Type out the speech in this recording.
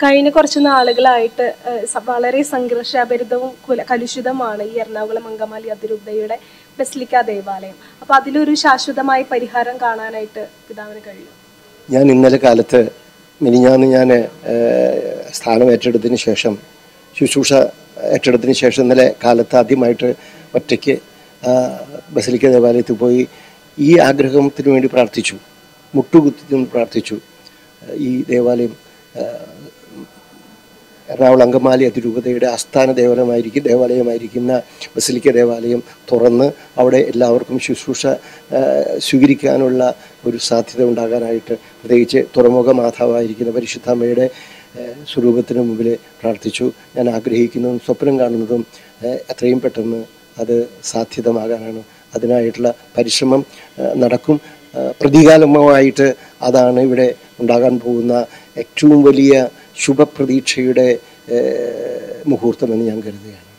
കഴിഞ്ഞ കുറച്ച് നാളുകളായിട്ട് ഏഹ്, സ- വളരെ സംഘർഷാഭരിതവും കുല- കലുഷിതമാണ് ഈ എറണാകുളം അങ്കമാലി അതിരൂപതയുടെ ബെസ്ലിക്ക ദേവാലയം അപ്പൊ അതിലൊരു ശാശ്വതമായ പരിഹാരം കാണാനായിട്ട് പിതാവിന് കഴിയും ഞാൻ ഇന്നലെ കാലത്ത് മിനിഞ്ഞാന്ന് ഞാൻ സ്ഥാനം ഏറ്റെടുത്തതിന് ശേഷം ശുശ്രൂഷ ഏറ്റെടുത്തതിന് ശേഷം ഇന്നലെ കാലത്ത് ആദ്യമായിട്ട് ഒറ്റയ്ക്ക് ആ, ബസലിക്ക ദേവാലയത്തിൽ പോയി ഈ ആഗ്രഹത്തിന് വേണ്ടി പ്രാർത്ഥിച്ചു മുട്ടുകുത്തി നിന്ന് പ്രാർത്ഥിച്ചു ഈ ദേവാലയം ആ, എറണാകുളം അങ്കമാലി അതിരൂപതയുടെ ആസ്ഥാന ദേവാലയമായിരിക്കും ദേവാലയമായിരിക്കുന്ന ബസിലിക്ക ദേവാലയം തുറന്ന് അവിടെ എല്ലാവർക്കും ശുശ്രൂഷ ആ, സ്വീകരിക്കാനുള്ള ഒരു സാധ്യത ഉണ്ടാകാനായിട്ട് പ്രത്യേകിച്ച് തുറമുഖ മാതാവായിരിക്കുന്ന പരിശുദ്ധാമ്മയുടെ ആ, സ്വരൂപത്തിന് മുമ്പിൽ പ്രാർത്ഥിച്ചു ഞാൻ ആഗ്രഹിക്കുന്നതും സ്വപ്നം കാണുന്നതും ആ, എത്രയും പെട്ടെന്ന് അത് സാധ്യതമാകാനാണ് അതിനായിട്ടുള്ള പരിശ്രമം ആ, നടക്കും ആ, പ്രതികാലമായിട്ട് അതാണ് ഇവിടെ ഉണ്ടാകാൻ പോകുന്ന ഏറ്റവും വലിയ ശുഭപ്രതീക്ഷയുടെ ഏഹ്, മുഹൂർത്തമെന്ന് ഞാൻ കരുതുകയാണ്